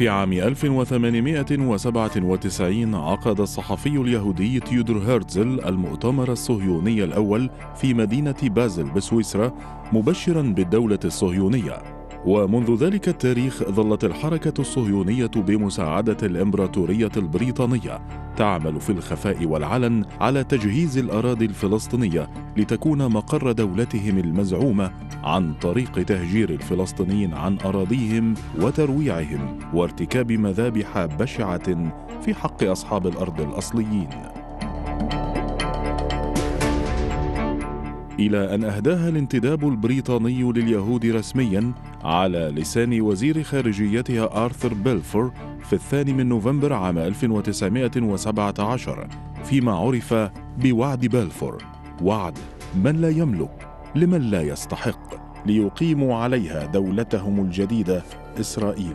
في عام 1897 عقد الصحفي اليهودي تيودور هيرتزل المؤتمر الصهيوني الأول في مدينة بازل بسويسرا مبشرا بالدولة الصهيونية ومنذ ذلك التاريخ ظلت الحركة الصهيونية بمساعدة الإمبراطورية البريطانية تعمل في الخفاء والعلن على تجهيز الأراضي الفلسطينية لتكون مقر دولتهم المزعومة عن طريق تهجير الفلسطينيين عن أراضيهم وترويعهم وارتكاب مذابح بشعة في حق أصحاب الأرض الأصليين. إلى أن أهداها الانتداب البريطاني لليهود رسميا على لسان وزير خارجيتها آرثر بيلفور في الثاني من نوفمبر عام 1917 فيما عرف بوعد بيلفور وعد من لا يملك لمن لا يستحق ليقيموا عليها دولتهم الجديدة إسرائيل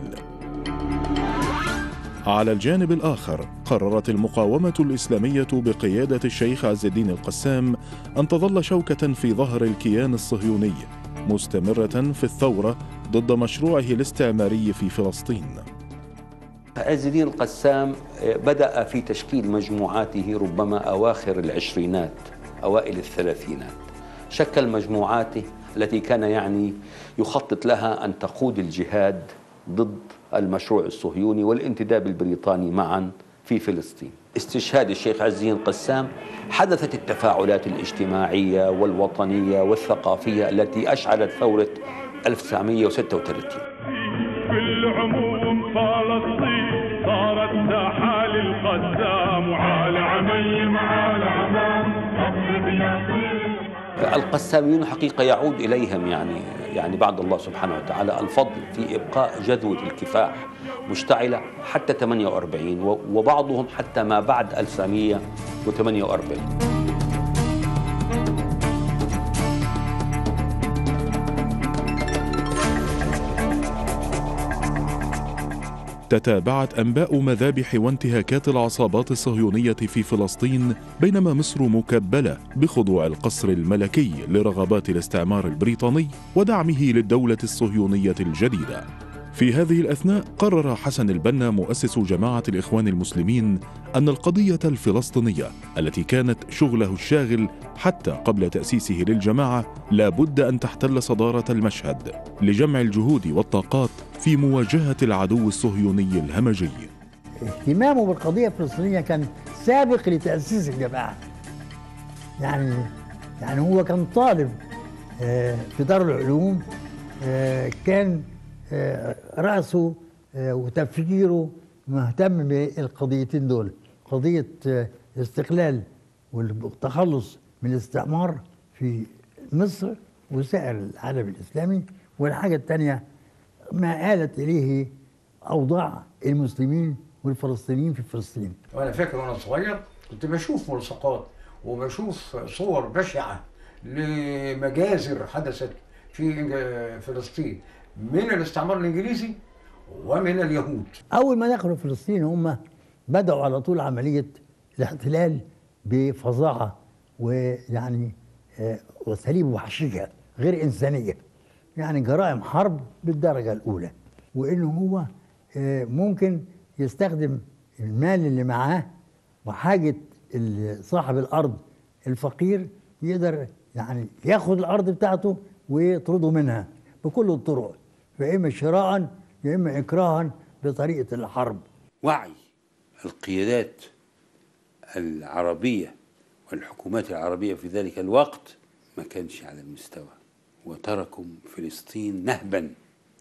على الجانب الآخر قررت المقاومة الإسلامية بقيادة الشيخ عز الدين القسام أن تظل شوكة في ظهر الكيان الصهيوني مستمرة في الثورة ضد مشروعه الاستعماري في فلسطين عز الدين القسام بدأ في تشكيل مجموعاته ربما أواخر العشرينات أوائل الثلاثينات شكل مجموعاته التي كان يعني يخطط لها أن تقود الجهاد ضد المشروع الصهيوني والانتداب البريطاني معا في فلسطين استشهاد الشيخ عز الدين القسام حدثت التفاعلات الاجتماعية والوطنية والثقافية التي أشعلت ثورة 1936 بالعموم فلسطين صارت ساحة للقسام وعلى عميم على عمام أطلب يا القساميون حقيقة يعود إليهم يعني يعني بعد الله سبحانه وتعالى الفضل في إبقاء جذوة الكفاح مشتعلة حتى 48 وبعضهم حتى ما بعد 1948 تتابعت انباء مذابح وانتهاكات العصابات الصهيونيه في فلسطين بينما مصر مكبله بخضوع القصر الملكي لرغبات الاستعمار البريطاني ودعمه للدوله الصهيونيه الجديده في هذه الاثناء قرر حسن البنا مؤسس جماعه الاخوان المسلمين ان القضيه الفلسطينيه التي كانت شغله الشاغل حتى قبل تاسيسه للجماعه لا بد ان تحتل صداره المشهد لجمع الجهود والطاقات في مواجهه العدو الصهيوني الهمجي اهتمامه بالقضيه الفلسطينيه كان سابق لتاسيس الجماعه يعني يعني هو كان طالب في دار العلوم كان رأسه وتفكيره مهتم بالقضيتين دول قضية الاستقلال والتخلص من الاستعمار في مصر وسائر العالم الإسلامي والحاجة الثانية ما آلت إليه أوضاع المسلمين والفلسطينيين في فلسطين وأنا فاكر وأنا صغير كنت بشوف ملصقات وبشوف صور بشعة لمجازر حدثت في فلسطين من الاستعمار الانجليزي ومن اليهود اول ما دخلوا فلسطين هم بداوا على طول عمليه الاحتلال بفظاعه ويعني واساليب وحشيه غير انسانيه يعني جرائم حرب بالدرجه الاولى وانه هو ممكن يستخدم المال اللي معاه وحاجه صاحب الارض الفقير يقدر يعني ياخد الارض بتاعته ويطرده منها بكل الطرق فإما شراء يا إما إكراها بطريقة الحرب وعي القيادات العربية والحكومات العربية في ذلك الوقت ما كانش على المستوى وتركوا فلسطين نهبا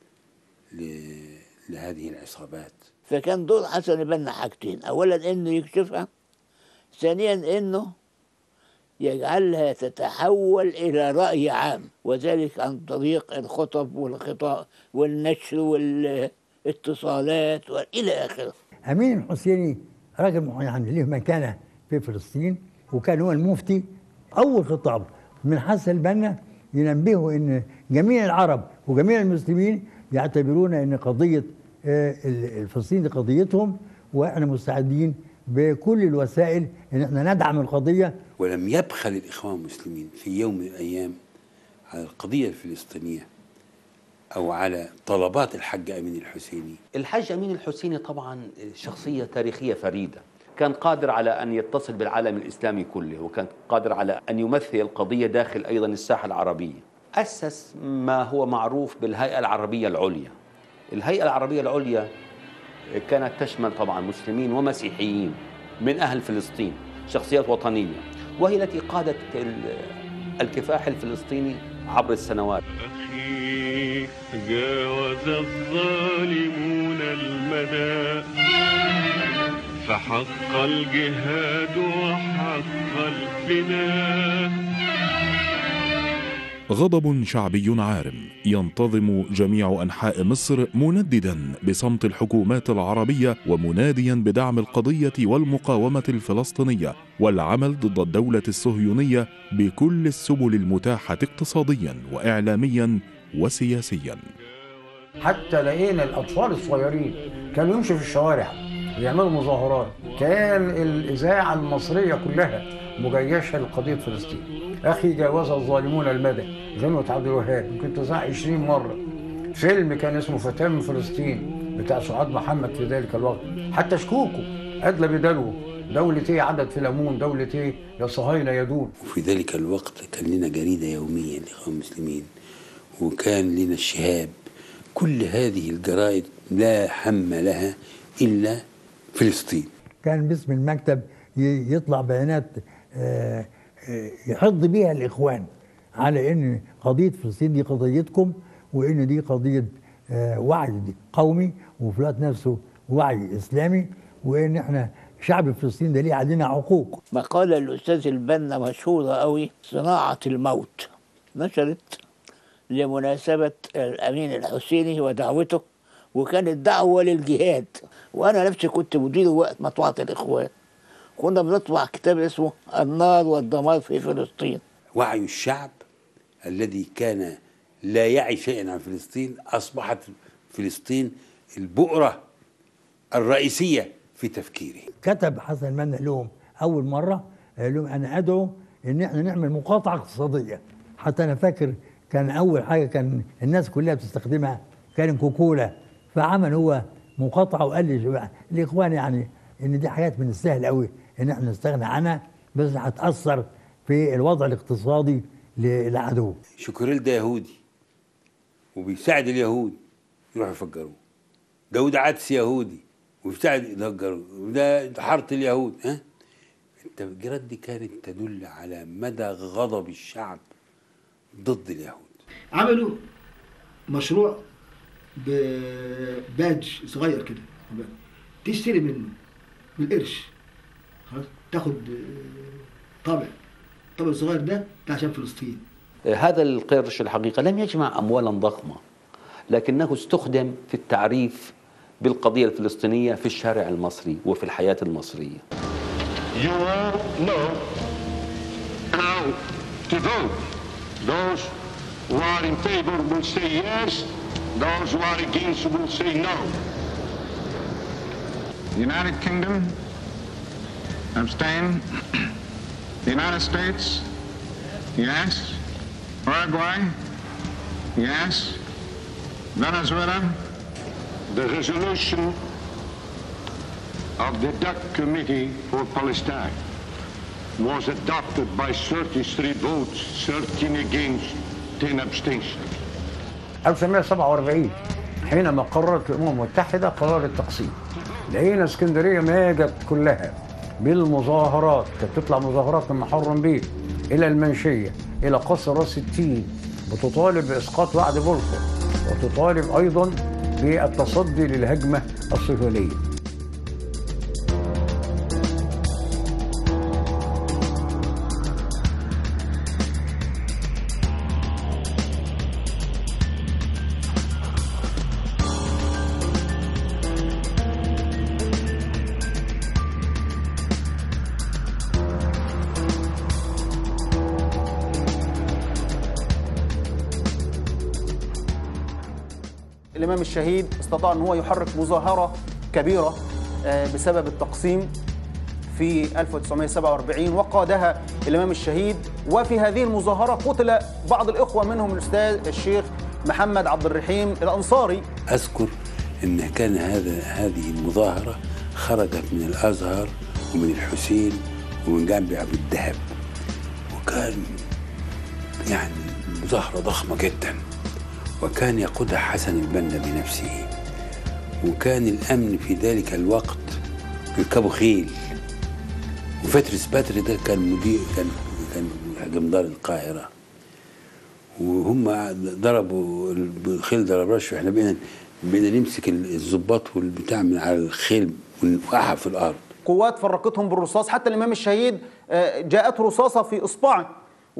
لهذه العصابات فكان دور حسن البنا حاجتين اولا انه يكشفها ثانيا انه يجعلها تتحول إلى رأي عام وذلك عن طريق الخطب والخطاب والنشر والاتصالات وإلى آخره أمين الحسيني راجل يعني له مكانة في فلسطين وكان هو المفتي أول خطاب من حسن البنا ينبهوا أن جميع العرب وجميع المسلمين يعتبرون أن قضية الفلسطين دي قضيتهم وإحنا مستعدين بكل الوسائل ان احنا ندعم القضيه ولم يبخل الاخوان المسلمين في يوم من الايام على القضيه الفلسطينيه أو على طلبات الحج أمين الحسيني الحاج أمين الحسيني طبعا شخصية تاريخية فريدة كان قادر على أن يتصل بالعالم الإسلامي كله وكان قادر على أن يمثل القضية داخل أيضا الساحة العربية أسس ما هو معروف بالهيئة العربية العليا الهيئة العربية العليا كانت تشمل طبعا مسلمين ومسيحيين من أهل فلسطين شخصيات وطنية وهي التي قادت ال- الكفاح الفلسطيني عبر السنوات أخي جاوز الظالمون المدى فحق الجهاد وحق الفداء غضب شعبي عارم ينتظم جميع انحاء مصر منددا بصمت الحكومات العربيه ومناديا بدعم القضيه والمقاومه الفلسطينيه والعمل ضد الدوله الصهيونيه بكل السبل المتاحه اقتصاديا واعلاميا وسياسيا حتى لقينا الاطفال الصغيرين كانوا يمشوا في الشوارع ويعملوا مظاهرات كان الاذاعه المصريه كلها مجيشه لقضيه فلسطين اخي جاوز الظالمون المدى غنوه عبد الوهاب يمكن تذاع 20 مره فيلم كان اسمه فتاه من فلسطين بتاع سعاد محمد في ذلك الوقت حتى شكوكو ادلى بدلو دولة ايه عدد في ليمون دولة ايه يا صهاينة يا دون وفي ذلك الوقت كان لنا جريدة يومية لإخوان المسلمين وكان لنا الشهاب كل هذه الجرائد لا هم لها إلا فلسطين كان باسم المكتب ي- يطلع بيانات آه، آه، يحض بيها الاخوان على ان قضيه فلسطين دي قضيتكم وان دي قضيه آه، وعي قومي وفي الوقت نفسه وعي اسلامي وان احنا شعب فلسطين ده ليه علينا عقوق مقالة الأستاذ البنا مشهورة قوي صناعة الموت نشرت لمناسبة الأمين الحسيني ودعوته وكانت دعوة للجهاد وأنا نفسي كنت مدير وقت مطبعة الإخوان كنا بنطبع كتاب اسمه النار والدمار في فلسطين وعي الشعب الذي كان لا يعي شيئا عن فلسطين أصبحت فلسطين البؤرة الرئيسية في تفكيره كتب حسن منا لهم اول مره قال لهم انا ادعو ان احنا نعمل مقاطعه اقتصاديه حتى انا فاكر كان اول حاجه كان الناس كلها بتستخدمها كان كوكولا فعمل هو مقاطعه وقال لي شباب- الاخوان يعني ان دي حاجات من السهل قوي ان احنا نستغنى عنها بس هتاثر في الوضع الاقتصادي للعدو شكريل ده يهودي وبيساعد اليهود يروحوا يفجروه داود عدس يهودي وبيساعد يفجروه وده حارة اليهود ها التفجيرات دي كانت تدل على مدى غضب الشعب ضد اليهود عملوا مشروع ببادج صغير كده تشتري منه بالقرش خلاص تاخد آه، طابع الطابع الصغير ده ده عشان فلسطين هذا القرش الحقيقة لم يجمع أموالا ضخمة لكنه استخدم في التعريف بالقضية الفلسطينية في الشارع المصري وفي الحياة المصرية You all know how to vote. Those who are in favor will say yes. Those who are against will say no. United Kingdom, abstain. the United States, yes. Uruguay, yes. Venezuela, The resolution of the DUC Committee for Palestine was adopted by 33 votes, 13 against, 10 abstentions. 1947 حينما قررت الامم المتحده قرار التقسيم لقينا اسكندريه ماجت كلها بالمظاهرات كانت تطلع مظاهرات من محرم بيه الى المنشيه الى قصر راس التين بتطالب باسقاط وعد بلفور وتطالب ايضا بالتصدي للهجمه الصهيونيه الإمام الشهيد استطاع أن هو يحرك مظاهرة كبيرة آه، بسبب التقسيم في 1947 وقادها الإمام الشهيد وفي هذه المظاهرة قتل بعض الإخوة منهم الأستاذ الشيخ محمد عبد الرحيم الأنصاري أذكر أن كان هذا هذه المظاهرة خرجت من الأزهر ومن الحسين ومن جامع أبو الذهب وكان يعني مظاهرة ضخمة جدا وكان يقودها حسن البنا بنفسه وكان الأمن في ذلك الوقت يركبوا خيل وفترس بدر ده كان مدير كان كان جمدار القاهرة وهم ضربوا الخيل ضرب رش واحنا بقينا بقينا نمسك الظباط والبتاع من على الخيل ونوقعها في الارض قوات فرقتهم بالرصاص حتى الإمام الشهيد آه، جاءته رصاصة في إصبعه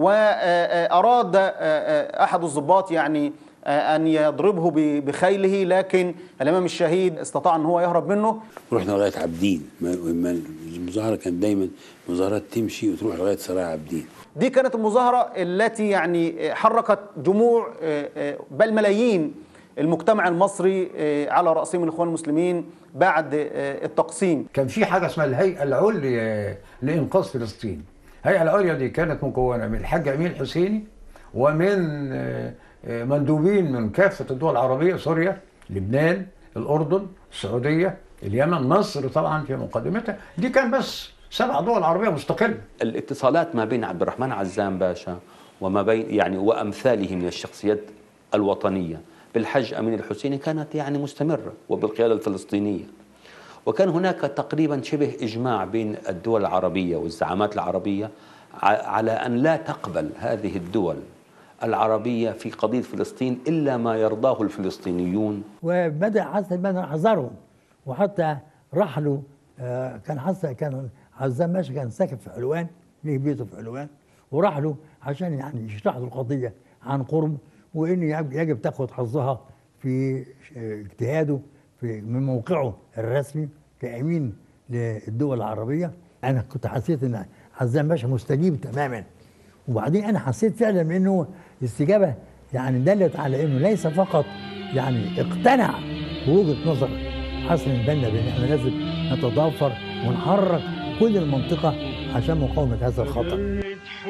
وأراد أحد الضباط يعني آه، أن يضربه ب- بخيله لكن الإمام الشهيد استطاع أن هو يهرب منه رحنا لغايه عابدين ما- ما- المظاهره كانت دايما مظاهرات تمشي وتروح لغايه سرايا عابدين دي كانت المظاهرة التي يعني حركت جموع آه، آه، بل ملايين المجتمع المصري آه، على رأسهم الإخوان المسلمين بعد آه، التقسيم كان في حاجه اسمها الهيئه العليا لانقاذ فلسطين الهيئه العليا دي كانت مكونه من الحاج امين حسيني ومن آه، آه، مندوبين من كافه الدول العربيه سوريا لبنان الاردن السعوديه اليمن مصر طبعا في مقدمتها دي كان بس سبع دول عربيه مستقله الاتصالات ما بين عبد الرحمن عزام باشا وما بين يعني وامثاله من الشخصيات الوطنيه بالحج امين الحسيني كانت يعني مستمره وبالقياده الفلسطينيه وكان هناك تقريبا شبه اجماع بين الدول العربيه والزعامات العربيه ع- على ان لا تقبل هذه الدول العربيه في قضيه فلسطين الا ما يرضاه الفلسطينيون وبدا حسن البنا حذرهم وحتى راح له آه، كان حسن كان عزام ماشي كان ساكن في حلوان ليه بيته في حلوان وراح له عشان يعني يشرح له القضيه عن قرب وان يجب يجب تاخذ حظها في آه، اجتهاده في من موقعه الرسمي كامين للدول العربيه انا كنت حسيت ان عزام باشا مستجيب تماما وبعدين انا حسيت فعلا انه استجابه يعني دلت على انه ليس فقط يعني اقتنع بوجهه نظر حسن البنا بان احنا لازم نتضافر ونحرك كل المنطقه عشان مقاومه هذا الخطر.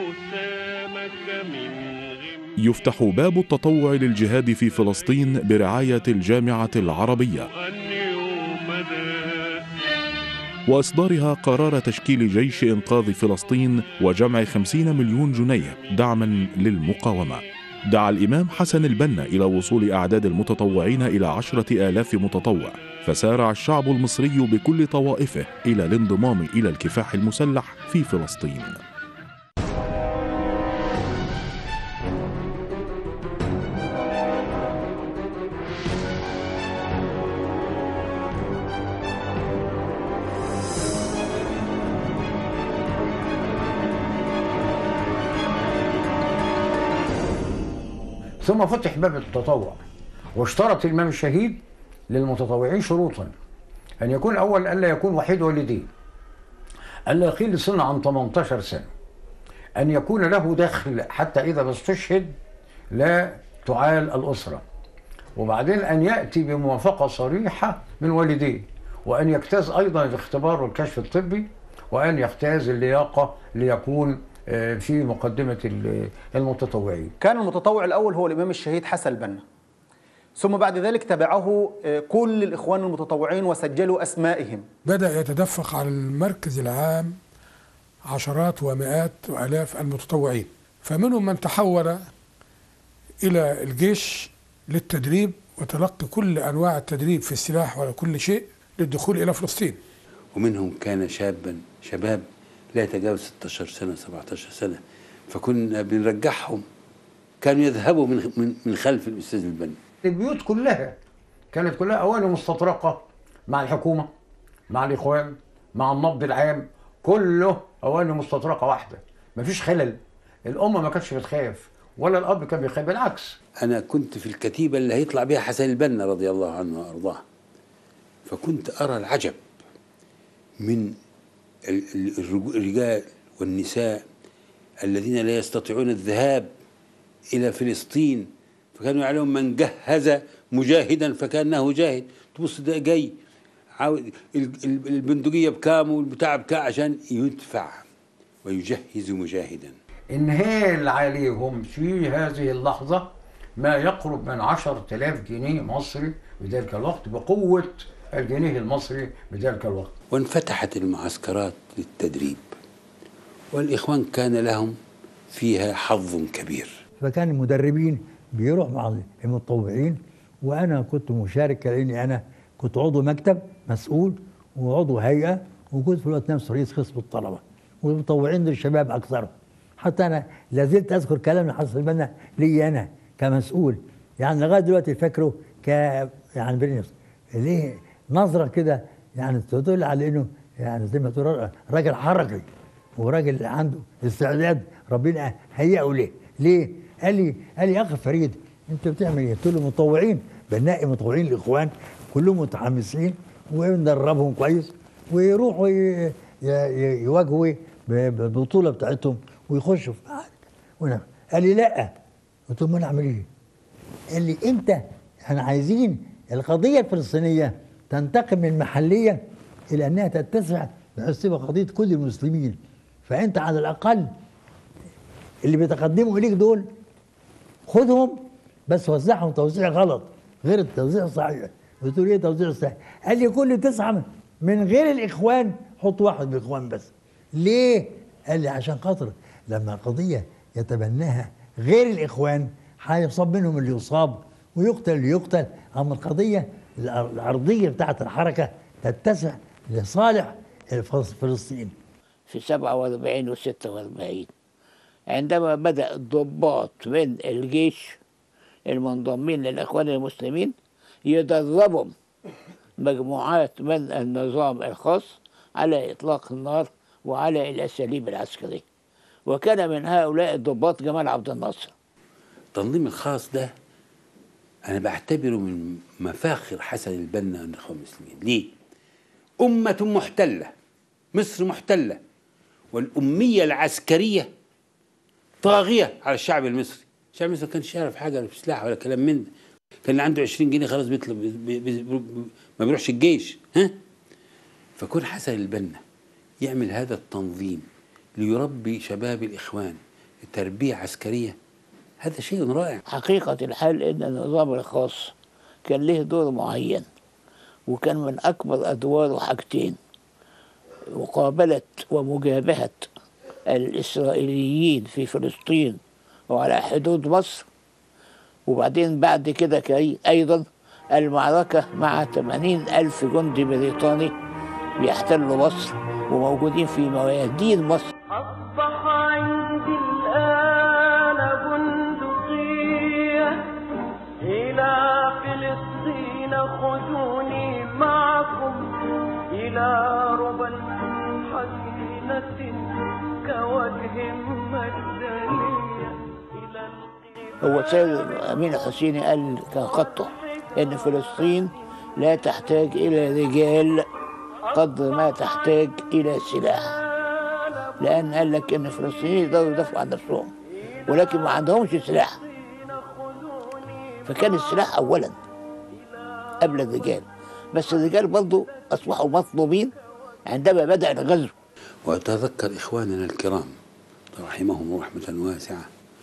يفتح باب التطوع للجهاد في فلسطين برعاية الجامعة العربية وإصدارها قرار تشكيل جيش إنقاذ فلسطين وجمع خمسين مليون جنيه دعما للمقاومة دعا الإمام حسن البنا إلى وصول أعداد المتطوعين إلى عشرة آلاف متطوع فسارع الشعب المصري بكل طوائفه إلى الانضمام إلى الكفاح المسلح في فلسطين ثم فتح باب التطوع واشترط الامام الشهيد للمتطوعين شروطا ان يكون اول الا يكون وحيد والدين الا يقل السن عن 18 سنه ان يكون له دخل حتى اذا ما استشهد لا تعال الاسره وبعدين ان ياتي بموافقه صريحه من والديه وان يجتاز ايضا الاختبار والكشف الطبي وان يجتاز اللياقه ليكون آه، في مقدمه ال- المتطوعين كان المتطوع الأول هو الإمام الشهيد حسن البنا ثم بعد ذلك تبعه آه، كل الإخوان المتطوعين وسجلوا أسمائهم بدأ يتدفق على المركز العام عشرات ومئات وآلاف المتطوعين فمنهم من تحول إلى الجيش للتدريب وتلقي كل أنواع التدريب في السلاح ولا كل شيء للدخول إلى فلسطين ومنهم كان شابا شباب لا يتجاوز 16 سنه 17 سنه فكنا بنرجعهم كانوا يذهبوا من من من خلف الاستاذ البنا البيوت كلها كانت كلها اواني مستطرقه مع الحكومه مع الاخوان مع النبض العام كله اواني مستطرقه واحده مفيش خلل الام ما كانتش بتخاف ولا الاب كان بيخاف بالعكس انا كنت في الكتيبه اللي هيطلع بها حسن البنا رضي الله عنه وارضاه فكنت ارى العجب من ال- ال- الرجو- الرجال والنساء الذين لا يستطيعون الذهاب الى فلسطين فكانوا يعلمون من جهز مجاهدا فكانه جاهد تبص ده جاي عاوز ال- ال- البندقيه بكام والبتاع بكام عشان يدفع ويجهز مجاهدا انهال عليهم في هذه اللحظه ما يقرب من 10000 جنيه مصري بذلك الوقت بقوة الجنيه المصري بذلك الوقت وانفتحت المعسكرات للتدريب والإخوان كان لهم فيها حظ كبير فكان المدربين بيروح مع المتطوعين وانا كنت مشارك لاني انا كنت عضو مكتب مسؤول وعضو هيئه وكنت في الوقت نفسه رئيس قسم الطلبه والمتطوعين دول الشباب اكثرهم حتى انا لازلت اذكر كلام حسن البنا لي انا كمسؤول يعني لغايه دلوقتي فاكره ك يعني برنس ليه نظره كده يعني تدل على انه يعني زي ما تقول راجل حركي وراجل عنده استعداد ربنا هيئه ليه ليه؟ قال لي قال لي يا اخي فريد انت بتعمل ايه؟ قلت له متطوعين بنلاقي متطوعين الاخوان كلهم متحمسين وندربهم كويس ويروحوا ي- ي- يواجهوا بالبطوله بتاعتهم ويخشوا في معارك وانا قال لي لا قلت له ما انا اعمل ايه؟ قال لي انت احنا عايزين القضيه الفلسطينيه تنتقل من محليه الى انها تتسع بحيث تبقى قضيه كل المسلمين فانت على الاقل اللي بيتقدموا اليك دول خدهم بس وزعهم توزيع غلط غير التوزيع الصحيح قلت له ايه توزيع صحيح؟ قال لي كل تسعه من غير الاخوان حط واحد بالاخوان بس ليه؟ قال لي عشان خاطر لما القضيه يتبناها غير الاخوان هيصاب منهم اللي يصاب ويقتل اللي يقتل اما القضيه العرضيه بتاعت الحركه تتسع لصالح الفلس- فلسطين في 47 و 46 عندما بدأ الضباط من الجيش المنضمين للإخوان المسلمين يدربهم مجموعات من النظام الخاص على إطلاق النار وعلى الأساليب العسكرية وكان من هؤلاء الضباط جمال عبد الناصر التنظيم الخاص ده أنا بعتبره من مفاخر حسن البنا والإخوان المسلمين ليه؟ أمة محتلة مصر محتلة والأمية العسكرية طاغية على الشعب المصري الشعب المصري ما كانش يعرف حاجة ولا في سلاح ولا كلام من ده كان اللي عنده 20 جنيه خلاص بيطلب بي بي بي ما بيروحش الجيش ها فكون حسن البنا يعمل هذا التنظيم ليربي شباب الإخوان تربية عسكرية هذا شيء رائع حقيقة الحال أن النظام الخاص كان له دور معين وكان من أكبر أدواره حاجتين مقابلة ومجابهة الإسرائيليين في فلسطين وعلى حدود مصر وبعدين بعد كده كي أيضا المعركة مع 80 ألف جندي بريطاني بيحتلوا مصر وموجودين في ميادين مصر أصبح عندي الآن بندقية إلى فلسطين خذوني معكم إلى ربى حزينة كوجه مجدلية إلى هو سيد أمين الحسيني قال كان خطه إن فلسطين لا تحتاج إلى رجال قدر ما تحتاج إلى سلاح لأن قال لك إن الفلسطينيين يقدروا يدافعوا عن نفسهم ولكن ما عندهمش سلاح فكان السلاح أولا قبل الرجال بس الرجال برضو أصبحوا مطلوبين عندما بدأ الغزو وأتذكر إخواننا الكرام رحمهم رحمة واسعة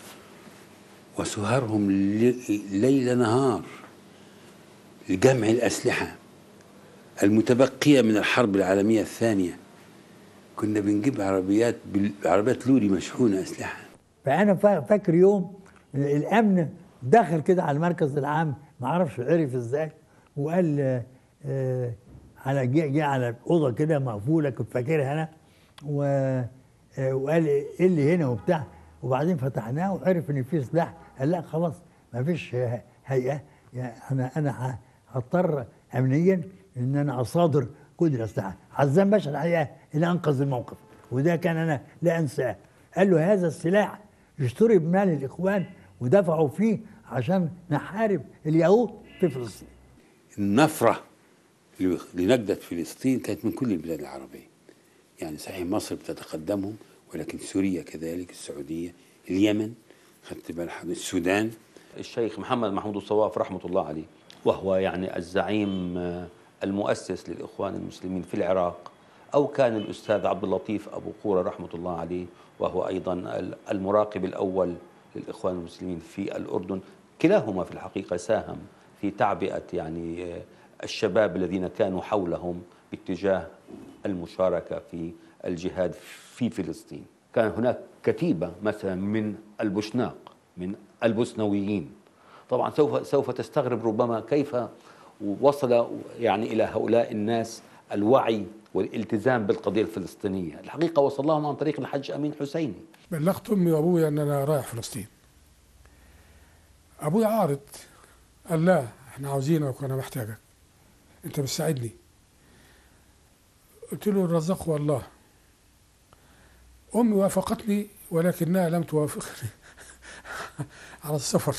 وسهرهم لي- ليل نهار لجمع الأسلحة المتبقية من الحرب العالمية الثانية كنا بنجيب عربيات بال- عربيات لوري مشحونة أسلحة فانا فا- فاكر يوم الامن دخل كده على المركز العام ما اعرفش عرف ازاي وقال آه، آه، على جه جه على اوضه كده مقفوله كنت فاكرها انا و آه، وقال ايه اللي هنا وبتاع وبعدين فتحناه وعرف ان في سلاح قال لا خلاص ما فيش آه، هيئه يعني انا انا ه- هضطر امنيا ان انا اصادر كل الاسلحه عزام باشا الحقيقه اللي انقذ الموقف وده كان انا لا انساه قال له هذا السلاح اشتري بمال الاخوان ودفعوا فيه عشان نحارب اليهود في فلسطين النفرة ل- لنجدة فلسطين كانت من كل البلاد العربية يعني صحيح مصر بتتقدمهم ولكن سوريا كذلك السعودية اليمن خدت بال حضرتك السودان الشيخ محمد محمود الصواف رحمة الله عليه وهو يعني الزعيم آه، المؤسس للإخوان المسلمين في العراق أو كان الأستاذ عبد اللطيف أبو قورة رحمة الله عليه وهو أيضا ال- المراقب الأول للإخوان المسلمين في الأردن كلاهما في الحقيقة ساهم في تعبئة يعني آه، الشباب الذين كانوا حولهم باتجاه المشاركة في الجهاد في فلسطين كان هناك كتيبة مثلا من البوشناق من البوسنويين طبعا سوف سوف تستغرب ربما كيف وصل يعني الى هؤلاء الناس الوعي والالتزام بالقضيه الفلسطينيه، الحقيقه وصل لهم عن طريق الحج امين حسيني. بلغت امي وابويا ان انا رايح فلسطين ابويا عارض قال لا احنا عاوزينك وانا محتاجك انت بتساعدني قلت له الرزاق والله امي وافقتني ولكنها لم توافقني على السفر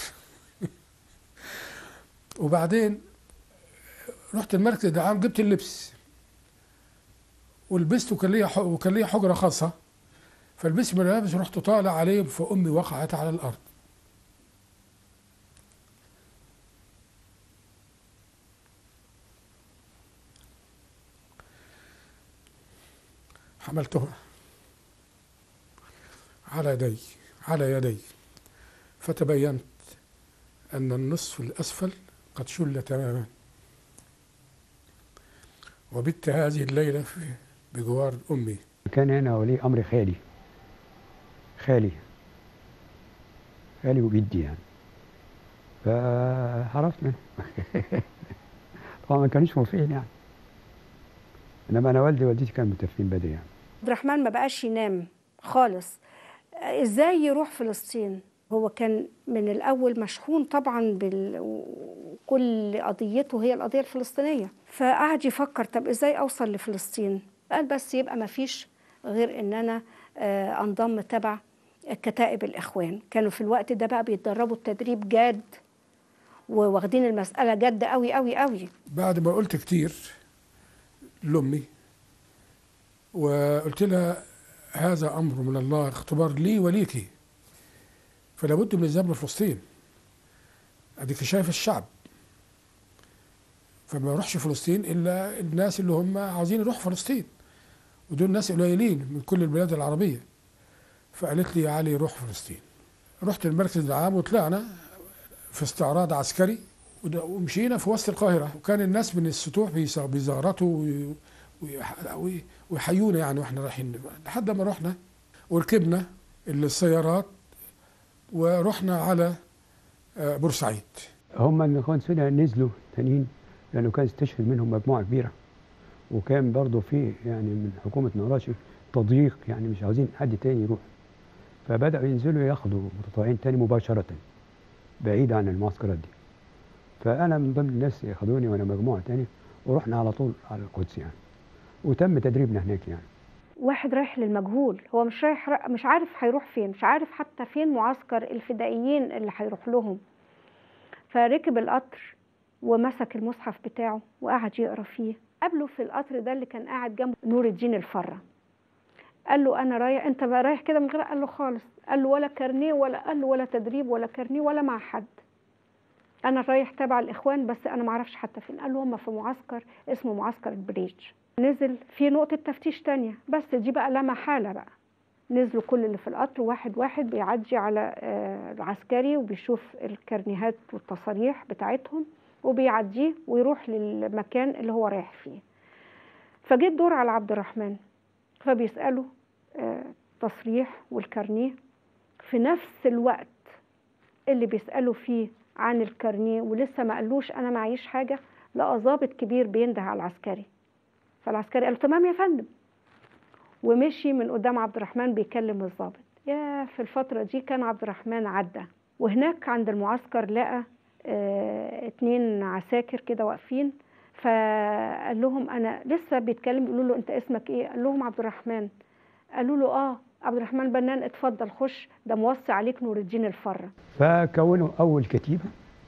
وبعدين رحت المركز الدعام جبت اللبس ولبست وكان ليا ح- وكان ليا حجره خاصه فلبست ملابس ورحت طالع عليه فامي وقعت على الارض حملتها على يدي على يدي فتبينت أن النصف الأسفل قد شل تماما وبت هذه الليلة في بجوار أمي كان هنا ولي امر خالي خالي خالي وجدي يعني فهربت منه طبعا ما كانوش موافقين يعني انما انا والدي ووالدتي كانوا متفقين بدري يعني عبد الرحمن ما بقاش ينام خالص ازاي يروح فلسطين هو كان من الاول مشحون طبعا بال وكل قضيته هي القضيه الفلسطينيه فقعد يفكر طب ازاي اوصل لفلسطين قال بس يبقى ما فيش غير ان انا آه، انضم تبع كتائب الاخوان كانوا في الوقت ده بقى بيتدربوا التدريب جاد وواخدين المساله جد قوي قوي قوي بعد ما قلت كتير لأمي وقلت لها هذا أمر من الله اختبار لي وليكي فلا بد من الذهاب لفلسطين أديك شايف الشعب فما يروحش فلسطين إلا الناس اللي هم عاوزين يروحوا فلسطين ودول ناس قليلين من كل البلاد العربية فقالت لي يا علي روح فلسطين رحت المركز العام وطلعنا في استعراض عسكري وده- ومشينا في وسط القاهرة وكان الناس من السطوح بيس- بيزغرطوا وي- ويح- وي- ويحيونا يعني واحنا رايحين لحد ما رحنا وركبنا السيارات ورحنا على آه، بورسعيد هم من اخوان سوريا نزلوا تانيين لانه كان استشهد منهم مجموعه كبيره وكان برضه في يعني من حكومه نراشي تضييق يعني مش عاوزين حد تاني يروح فبداوا ينزلوا ياخدوا متطوعين تاني مباشره بعيد عن المعسكرات دي فانا من ضمن الناس اللي خدوني وانا مجموعه تاني ورحنا على طول على القدس يعني وتم تدريبنا هناك يعني واحد رايح للمجهول هو مش رايح مش عارف هيروح فين مش عارف حتى فين معسكر الفدائيين اللي هيروح لهم فركب القطر ومسك المصحف بتاعه وقعد يقرا فيه قابله في القطر ده اللي كان قاعد جنبه نور الدين الفره قال له انا رايح انت بقى رايح كده من غير قال له خالص قال له ولا كارنيه ولا قال له ولا تدريب ولا كارنيه ولا مع حد انا رايح تبع الاخوان بس انا ما اعرفش حتى فين قال له هم في معسكر اسمه معسكر البريج نزل في نقطة تفتيش تانية بس دي بقى لا محالة بقى نزلوا كل اللي في القطر واحد واحد بيعدي على آه، العسكري وبيشوف الكرنيهات والتصاريح بتاعتهم وبيعديه ويروح للمكان اللي هو رايح فيه فجه الدور على عبد الرحمن فبيسأله آه، تصريح والكارنيه في نفس الوقت اللي بيسألوا فيه عن الكارنيه ولسه ما قالوش أنا معيش حاجة لقى ضابط كبير بينده على العسكري فالعسكري قال له تمام يا فندم ومشي من قدام عبد الرحمن بيكلم الضابط يا في الفترة دي كان عبد الرحمن عدى وهناك عند المعسكر لقى اه اتنين عساكر كده واقفين فقال لهم انا لسه بيتكلم بيقولوا له انت اسمك ايه قال لهم عبد الرحمن قالوا له اه عبد الرحمن بنان اتفضل خش ده موصي عليك نور الدين الفره فكونوا اول كتيبه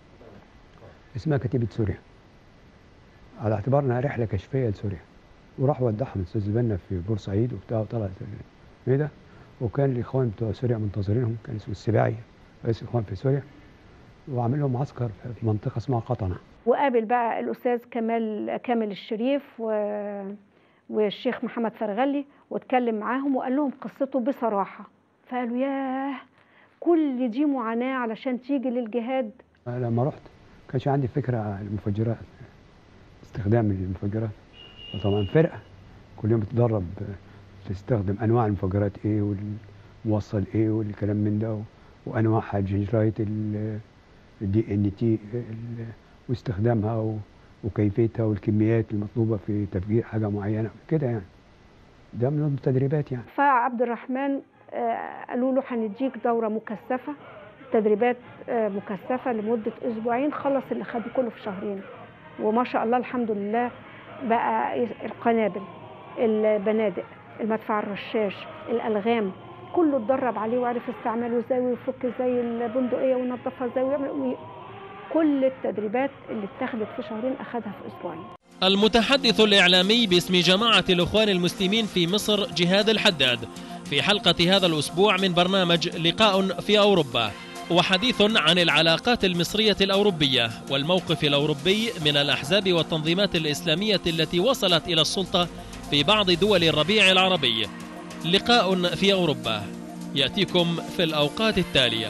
اسمها كتيبه سوريا على اعتبار انها رحله كشفيه لسوريا وراح ودعهم الاستاذ البنا في بورسعيد وبتاع وطلعت كده وكان الاخوان بتوع سوريا منتظرينهم كان اسمه السباعي رئيس الاخوان في سوريا وعامل لهم معسكر في منطقه اسمها قطنه وقابل بقى الاستاذ كمال كامل الشريف و... والشيخ محمد فرغلي واتكلم معاهم وقال لهم قصته بصراحه فقالوا ياه كل دي معاناه علشان تيجي للجهاد لما رحت كانش عندي فكره عن المفجرات استخدام المفجرات وطبعا فرقه كل يوم بتدرب تستخدم انواع المفجرات ايه والموصل ايه والكلام من ده وانواعها الجنجرايت الدي ان تي واستخدامها و- وكيفيتها والكميات المطلوبه في تفجير حاجه معينه كده يعني ده من التدريبات يعني فعبد الرحمن آه، قالوا له هنديك دورة مكثفة تدريبات آه، مكثفة لمدة أسبوعين خلص اللي خده كله في شهرين وما شاء الله الحمد لله بقى القنابل البنادق المدفع الرشاش الألغام كله اتدرب عليه وعرف استعماله ازاي ويفك ازاي البندقية وينظفها ازاي ويعمل وي- كل التدريبات اللي اتاخدت في شهرين أخدها في أسبوعين المتحدث الإعلامي باسم جماعة الإخوان المسلمين في مصر جهاد الحداد في حلقة هذا الأسبوع من برنامج لقاء في أوروبا وحديث عن العلاقات المصرية الأوروبية والموقف الأوروبي من الأحزاب والتنظيمات الإسلامية التي وصلت إلى السلطة في بعض دول الربيع العربي لقاء في أوروبا يأتيكم في الأوقات التالية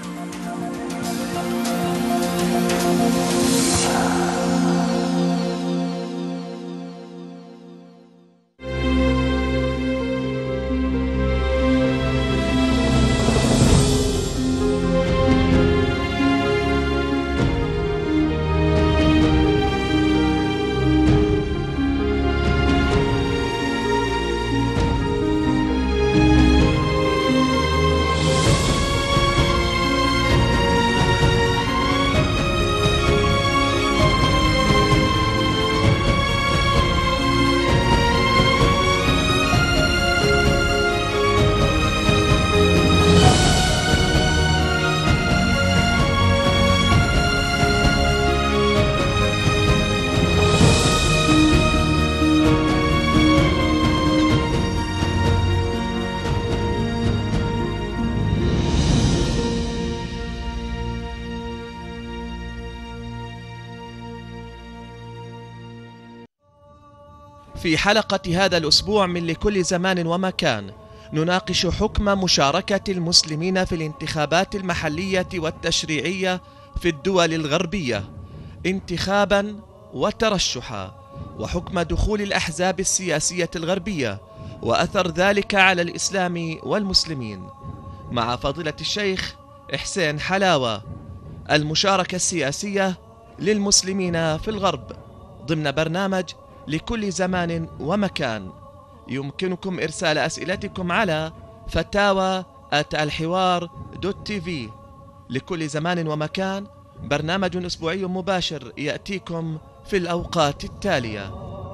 في حلقة هذا الأسبوع من لكل زمان ومكان نناقش حكم مشاركة المسلمين في الانتخابات المحلية والتشريعية في الدول الغربية انتخابا وترشحا وحكم دخول الأحزاب السياسية الغربية وأثر ذلك على الإسلام والمسلمين مع فضيلة الشيخ إحسان حلاوة المشاركة السياسية للمسلمين في الغرب ضمن برنامج لكل زمان ومكان يمكنكم إرسال أسئلتكم على فتاوى الحوار دوت تي في لكل زمان ومكان برنامج أسبوعي مباشر يأتيكم في الأوقات التالية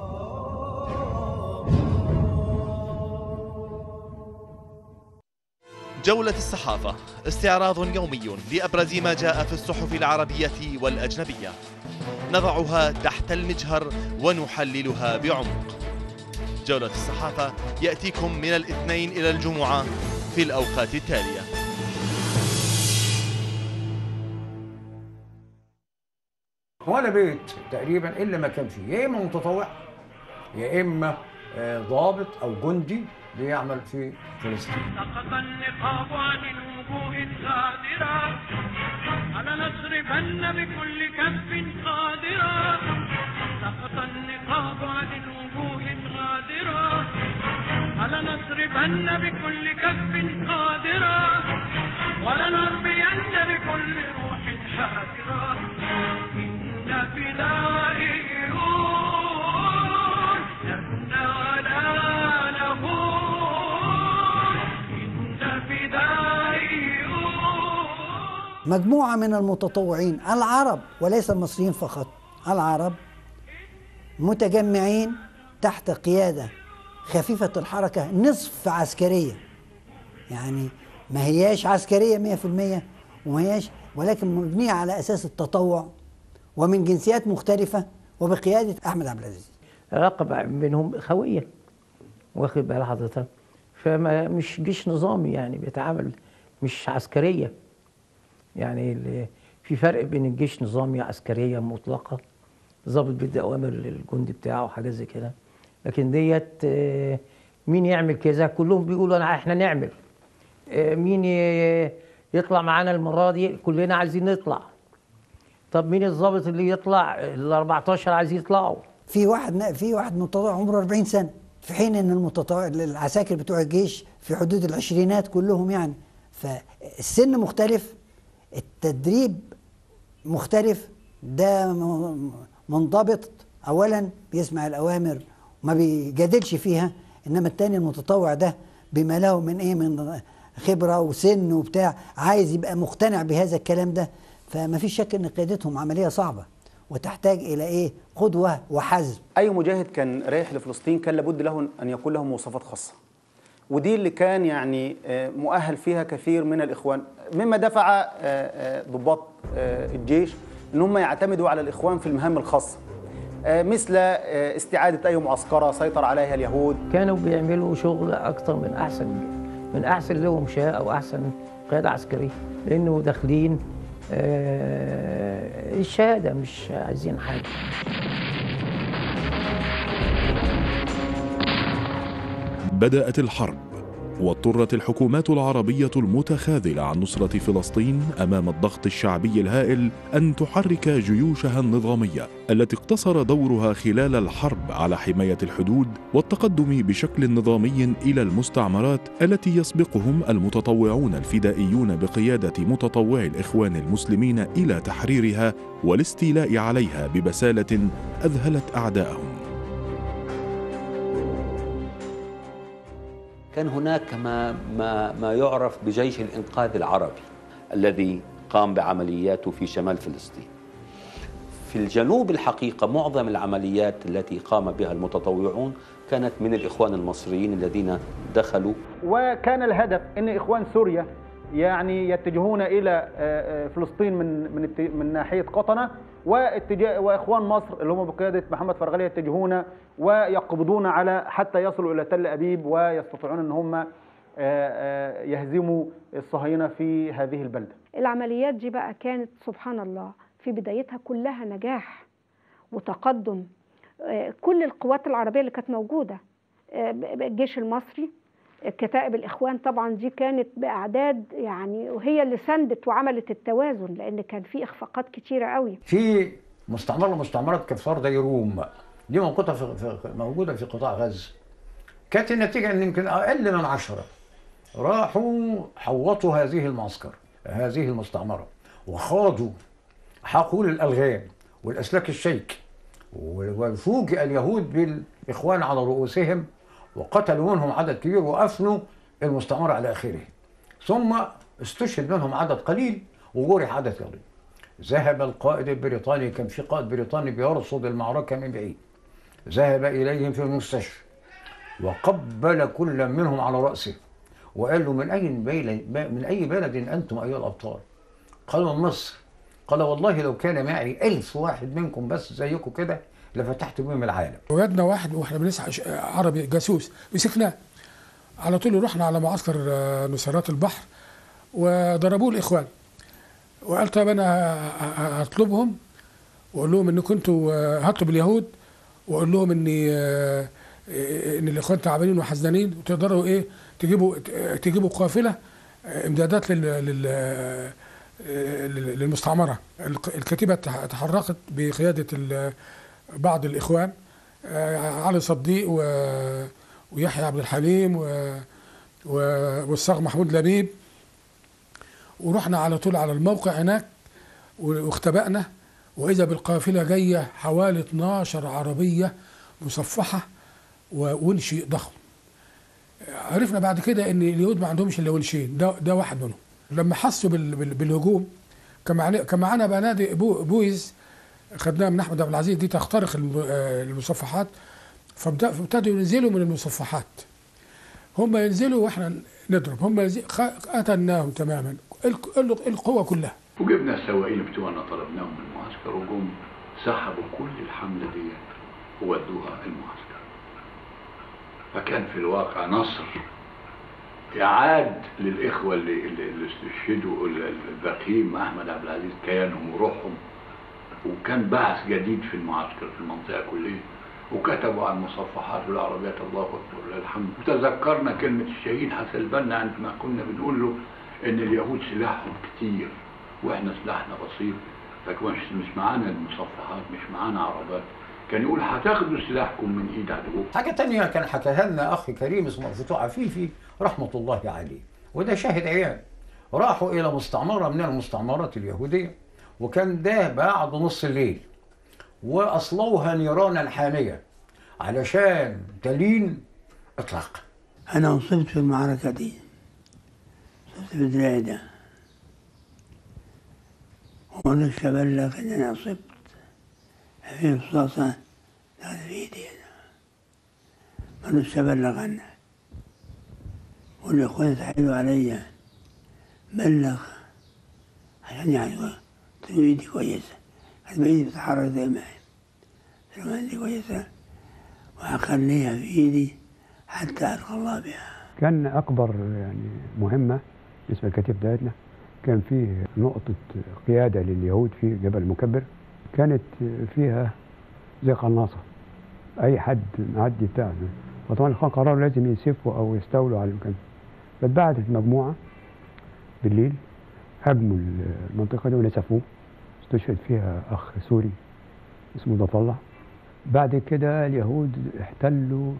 جولة الصحافة استعراض يومي لأبرز ما جاء في الصحف العربية والأجنبية نضعها تحت المجهر ونحللها بعمق جولة الصحافة يأتيكم من الاثنين إلى الجمعة في الأوقات التالية ولا بيت تقريبا الا ما كان فيه يا اما متطوع يا اما آه، ضابط او جندي بيعمل في فلسطين سقط النقاب عن الوجوه الغادرة على نصرفن بكل كف قادرة سقط النقاب عن الوجوه الغادرة على نصرفن بكل كف قادرة ولنربين بكل روح حاضرة إن فدائيون لسنا ولا نهون إن فدائيون مجموعة من المتطوعين العرب وليس المصريين فقط العرب متجمعين تحت قيادة خفيفة الحركة نصف عسكرية يعني ما هياش عسكرية مية في المية وما هياش ولكن مبنية على أساس التطوع ومن جنسيات مختلفة وبقيادة أحمد عبد العزيز علاقة بينهم خوية واخد بال حضرتك فما مش جيش نظامي يعني بيتعامل مش عسكرية يعني ال- في فرق بين الجيش نظامي عسكرية مطلقة ضابط بيدي أوامر للجندي بتاعه وحاجات زي كده لكن ديت آه، مين يعمل كذا كلهم بيقولوا أنا إحنا نعمل آه، مين ي- يطلع معانا المرة دي كلنا عايزين نطلع طب مين الضابط اللي يطلع ال 14 عايز يطلعوا في واحد في واحد متطوع عمره 40 سنه في حين ان المتطوع العساكر بتوع الجيش في حدود العشرينات كلهم يعني فالسن مختلف التدريب مختلف ده م- منضبط اولا بيسمع الاوامر وما بيجادلش فيها انما التاني المتطوع ده بما له من ايه من خبره وسن وبتاع عايز يبقى مقتنع بهذا الكلام ده فما فيش شك ان قيادتهم عمليه صعبه وتحتاج الى ايه قدوه وحزم اي مجاهد كان رايح لفلسطين كان لابد له ان يكون له مواصفات خاصه ودي اللي كان يعني آه، مؤهل فيها كثير من الاخوان مما دفع آه، آه، ضباط آه، الجيش ان هم يعتمدوا على الاخوان في المهام الخاصه آه، مثل آه، استعاده اي معسكره سيطر عليها اليهود كانوا بيعملوا شغل اكتر من احسن من احسن لهم شاء او احسن قياده عسكريه لانه داخلين آه، الشهاده مش عايزين حاجه بدأت الحرب واضطرت الحكومات العربية المتخاذلة عن نصرة فلسطين أمام الضغط الشعبي الهائل أن تحرك جيوشها النظامية التي اقتصر دورها خلال الحرب على حماية الحدود والتقدم بشكل نظامي إلى المستعمرات التي يسبقهم المتطوعون الفدائيون بقيادة متطوعي الإخوان المسلمين إلى تحريرها والاستيلاء عليها ببسالة أذهلت أعداءهم كان هناك ما ما ما يعرف بجيش الانقاذ العربي الذي قام بعملياته في شمال فلسطين. في الجنوب الحقيقه معظم العمليات التي قام بها المتطوعون كانت من الاخوان المصريين الذين دخلوا وكان الهدف ان اخوان سوريا يعني يتجهون الى آه، آه، فلسطين من من الت- من ناحيه قطنه واتجاه واخوان مصر اللي هم بقياده محمد فرغلي يتجهون ويقبضون على حتى يصلوا الى تل ابيب ويستطيعون ان هم آه، آه، يهزموا الصهاينه في هذه البلده. العمليات دي بقى كانت سبحان الله في بدايتها كلها نجاح وتقدم آه، كل القوات العربية اللي كانت موجودة آه، الجيش المصري كتائب الإخوان طبعا دي كانت بأعداد يعني وهي اللي سندت وعملت التوازن لأن كان في إخفاقات كتيرة قوي في مستعمره مستعمرات كفار ديروم دي موجوده في في- موجوده في قطاع غزه كانت النتيجه ان يمكن اقل من عشرة راحوا حوطوا هذه المعسكر هذه المستعمره وخاضوا حقول الالغام والاسلاك الشيك وفوجئ اليهود بالاخوان على رؤوسهم وقتلوا منهم عدد كبير وافنوا المستعمره على اخره ثم استشهد منهم عدد قليل وجرح عدد قليل ذهب القائد البريطاني كان في قائد بريطاني بيرصد المعركة من بعيد ذهب إليهم في المستشفى وقبل كل منهم على رأسه وقال له من أي بلد من أي بلد أنتم أيها الأبطال؟ قالوا من مصر قال والله لو كان معي ألف واحد منكم بس زيكم كده لفتحت بهم العالم وجدنا واحد واحنا بنسعى ش- عربي جاسوس مسكناه على طول رحنا على معسكر آه، نصيرات البحر وضربوه الاخوان وقال طب انا ه- ه- هطلبهم واقول لهم ان كنتوا آه، هطلب اليهود واقول لهم ان آه، آه، ان الاخوان تعبانين وحزنانين وتقدروا ايه تجيبوا تجيبوا قافله آه، امدادات لل لل آه، لل- للمستعمره الق- الكتيبه تح- تحركت بقياده ال- بعض الاخوان آه، علي صديق و- ويحيى عبد الحليم و- و- والصاغ محمود لبيب ورحنا على طول على الموقع هناك و- واختبأنا وإذا بالقافلة جاية حوالي 12 عربية مصفحة وونشي ضخم عرفنا بعد كده ان اليهود ما عندهمش الا ونشين ده ده واحد منهم لما حسوا بال بال بالهجوم كان معنا كان معانا بنادق بو بويز خدناها من احمد عبد العزيز دي تخترق الم- آه، المصفحات فابتدوا فابتدوا ينزلوا من المصفحات هم ينزلوا واحنا نضرب هم ينزلوا خ- قتلناهم تماما الق- الق- القوه كلها وجبنا السواقين بتوعنا طلبناهم من المعسكر وجم سحبوا كل الحملة دي وودوها المعسكر فكان في الواقع نصر إعاد للإخوة اللي, اللي اللي استشهدوا ال- الباقيين مع أحمد عبد العزيز كيانهم وروحهم وكان بعث جديد في المعسكر في المنطقة كلها وكتبوا على المصفحات والعربيات الله أكبر لله الحمد وتذكرنا كلمة الشهيد حسن البنا عندما كنا بنقول له إن اليهود سلاحهم كتير وإحنا سلاحنا بسيط لكن مش مش معانا المصفحات مش معانا عربات كان يقول هتاخدوا سلاحكم من ايد عدوكم حاجة تانية كان حكاها لنا أخ كريم اسمه فتوح عفيفي رحمة الله عليه وده شاهد عيان راحوا إلى مستعمرة من المستعمرات اليهودية وكان ده بعد نص الليل وأصلوها نيرانا حامية علشان تلين إطلاق أنا أصبت في المعركة دي أصبت بدراعي ده وأنا أبلغ إن أنا أصبت في رصاصة دخلت في إيدي ما نفسي أبلغ عنها والإخوان تحايلوا عليا بلغ عشان يعني قلت له إيدي كويسة كانت إيدي بتتحرك زي ما هي قلت له إيدي كويسة وهخليها في إيدي حتى ألقى الله بها كان أكبر يعني مهمة بالنسبة للكتيب بتاعتنا كان فيه نقطة قيادة لليهود في جبل مكبر كانت فيها زي قناصة أي حد معدي بتاع فطبعا الإخوان قرروا لازم يسفوا أو يستولوا على المكان فاتبعتت مجموعة بالليل هاجموا المنطقة دي ونسفوه استشهد فيها أخ سوري اسمه ضف الله بعد كده اليهود احتلوا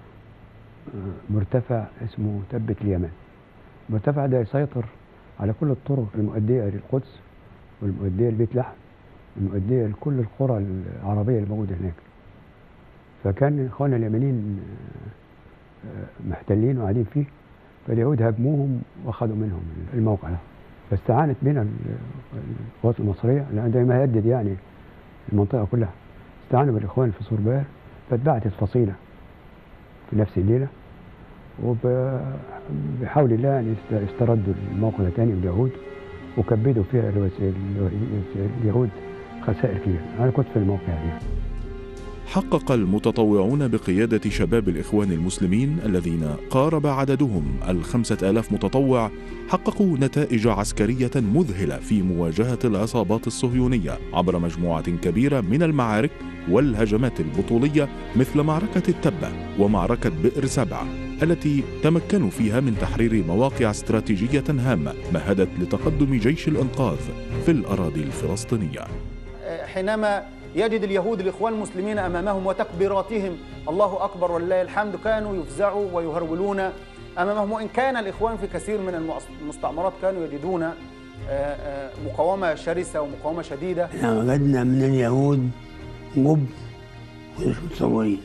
مرتفع اسمه تبة اليمن المرتفع ده يسيطر على كل الطرق المؤدية للقدس والمؤدية لبيت لحم المؤدية لكل القرى العربية الموجودة هناك فكان الإخوان اليمنيين محتلين وقاعدين فيه فاليهود هاجموهم واخذوا منهم الموقع ده فاستعانت بنا القوات المصرية لأن ده ما يهدد يعني المنطقة كلها استعانوا بالإخوان في سوربار فاتبعت الفصيلة في نفس الليلة وبحول الله يعني استردوا الموقع ده تاني اليهود وكبدوا فيها اليهود خسائر كبيرة أنا كنت في الموقع دي حقق المتطوعون بقيادة شباب الإخوان المسلمين الذين قارب عددهم الخمسة آلاف متطوع حققوا نتائج عسكرية مذهلة في مواجهة العصابات الصهيونية عبر مجموعة كبيرة من المعارك والهجمات البطولية مثل معركة التبة ومعركة بئر سبع التي تمكنوا فيها من تحرير مواقع استراتيجية هامة مهدت لتقدم جيش الإنقاذ في الأراضي الفلسطينية حينما يجد اليهود الإخوان المسلمين أمامهم وتكبيراتهم الله أكبر ولله الحمد كانوا يفزعوا ويهرولون أمامهم وإن كان الإخوان في كثير من المستعمرات كانوا يجدون مقاومة شرسة ومقاومة شديدة احنا وجدنا من اليهود جبن ومش متصورين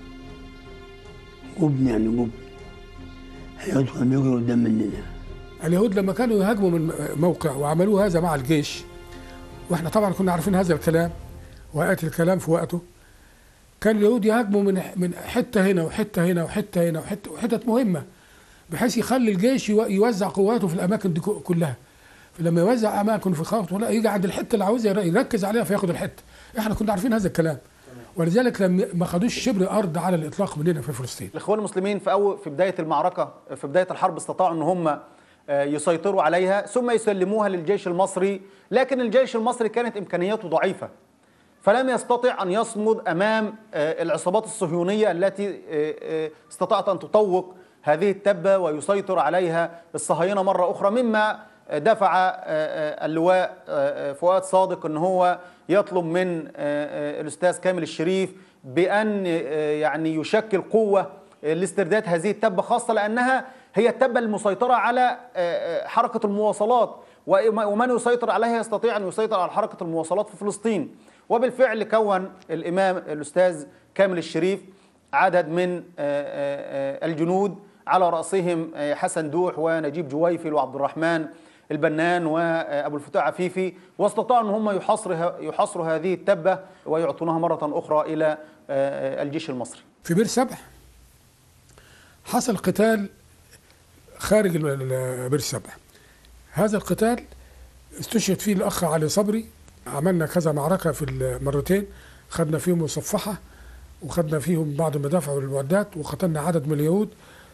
جبن يعني جبن اليهود كانوا بيجروا قدام مننا اليهود لما كانوا يهاجموا من موقع وعملوا هذا مع الجيش واحنا طبعا كنا عارفين هذا الكلام وياتي الكلام في وقته كان اليهود يهاجموا من من حته هنا وحته هنا وحته هنا وحته وحتت مهمه بحيث يخلي الجيش يوزع قواته في الاماكن دي كلها فلما يوزع اماكن في خاطر يجي عند الحته اللي عاوزها يركز عليها فياخد الحته احنا كنا عارفين هذا الكلام ولذلك لما ما خدوش شبر ارض على الاطلاق مننا في فلسطين الاخوان المسلمين في أول في بدايه المعركه في بدايه الحرب استطاعوا ان هم يسيطروا عليها ثم يسلموها للجيش المصري لكن الجيش المصري كانت امكانياته ضعيفه فلم يستطع ان يصمد امام العصابات الصهيونيه التي استطاعت ان تطوق هذه التبه ويسيطر عليها الصهاينه مره اخرى مما دفع اللواء فؤاد صادق ان هو يطلب من الاستاذ كامل الشريف بان يعني يشكل قوه لاسترداد هذه التبه خاصه لانها هي التبه المسيطره على حركه المواصلات ومن يسيطر عليها يستطيع ان يسيطر على حركه المواصلات في فلسطين وبالفعل كون الامام الاستاذ كامل الشريف عدد من الجنود على راسهم حسن دوح ونجيب جويفل وعبد الرحمن البنان وابو الفتوح عفيفي واستطاعوا ان هم يحصروا يحصروا هذه التبه ويعطونها مره اخرى الى الجيش المصري. في بير سبع حصل قتال خارج بير سبع. هذا القتال استشهد فيه الاخ علي صبري عملنا كذا معركه في المرتين خدنا فيهم مصفحه وخدنا فيهم بعض المدافع والمعدات وقتلنا عدد من اليهود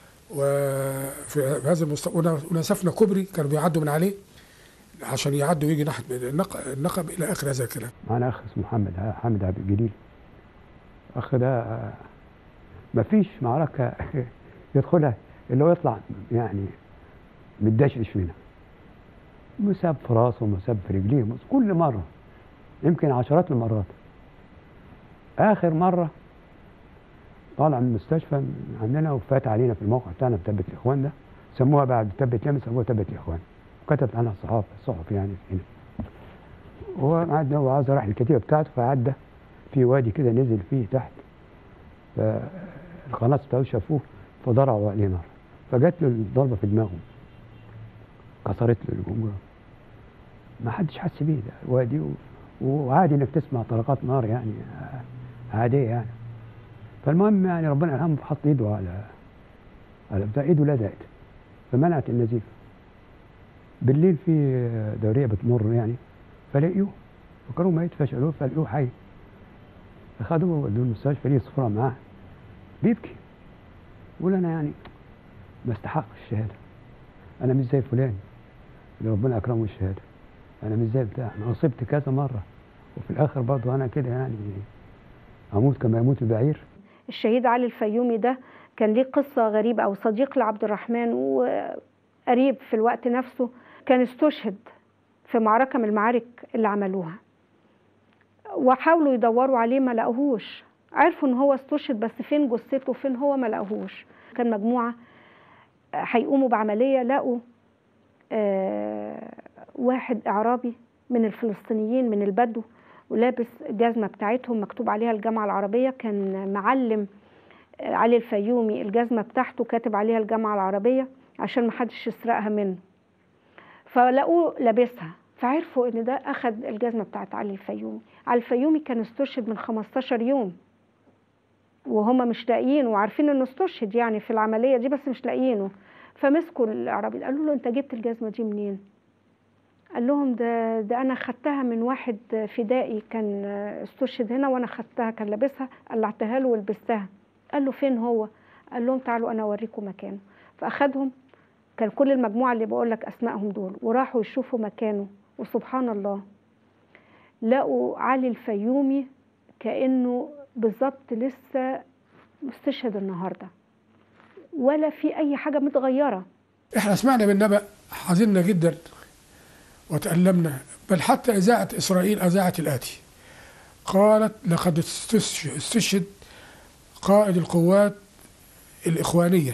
وفي هذا المست... ونسفنا كوبري كانوا بيعدوا من عليه عشان يعدوا ويجي ناحيه النقب, النقب الى اخر هذا الكلام. معنا اخ اسمه محمد حامد عبد الجليل. الاخ ده ما فيش معركه يدخلها اللي هو يطلع يعني متدشش منها. مساب في راسه ومساب في رجليه كل مره يمكن عشرات المرات اخر مره طالع من المستشفى من عندنا وفات علينا في الموقع بتاعنا في تبت الاخوان ده سموها بعد تبت يمن سموها تبت الاخوان وكتبت عنها الصحافه الصحف يعني هنا هو عدى هو عاوز راح الكتيبه بتاعته فعدى في وادي كده نزل فيه تحت فالقناص بتاعه شافوه فضرعوا عليه نار فجات له الضربه في دماغه كسرت له الجمجمه ما حدش حس بيه ده وادي و... وعادي انك تسمع طلقات نار يعني عاديه يعني فالمهم يعني ربنا يرحمه حط ايده على على بتاع ايده لزقت فمنعت النزيف بالليل في دوريه بتمر يعني فلقيوه فكروا ميت فشلوه فلقوه حي فخدوه ودوه المستشفى ليه صورة معاه بيبكي يقول انا يعني ما استحقش الشهاده انا مش زي فلان اللي ربنا اكرمه الشهاده انا مش زي بتاع انا اصبت كذا مره وفي الاخر برضه انا كده يعني اموت كما يموت البعير الشهيد علي الفيومي ده كان ليه قصة غريبة أو صديق لعبد الرحمن وقريب في الوقت نفسه كان استشهد في معركة من المعارك اللي عملوها وحاولوا يدوروا عليه ما لقوهوش عرفوا ان هو استشهد بس فين جثته فين هو ما لقوهوش كان مجموعة هيقوموا بعملية لقوا آه واحد إعرابي من الفلسطينيين من البدو ولابس جزمة بتاعتهم مكتوب عليها الجامعة العربية كان معلم علي الفيومي الجزمة بتاعته كاتب عليها الجامعة العربية عشان محدش يسرقها منه فلقوه لابسها فعرفوا ان ده اخد الجزمة بتاعت علي الفيومي علي الفيومي كان استشهد من 15 يوم وهم مش لاقيينه وعارفين انه استشهد يعني في العملية دي بس مش لاقيينه فمسكوا الاعرابي قالوا له انت جبت الجزمة دي منين قال لهم ده ده انا خدتها من واحد فدائي كان استشهد هنا وانا خدتها كان لابسها قلعتها له ولبستها قال له فين هو قال لهم تعالوا انا اوريكم مكانه فاخدهم كان كل المجموعه اللي بقول لك اسمائهم دول وراحوا يشوفوا مكانه وسبحان الله لقوا علي الفيومي كانه بالظبط لسه مستشهد النهارده ولا في اي حاجه متغيره احنا سمعنا بالنبأ حزنا جدا وتألمنا بل حتى إذاعة إسرائيل أذاعت الآتي قالت لقد استشهد قائد القوات الإخوانية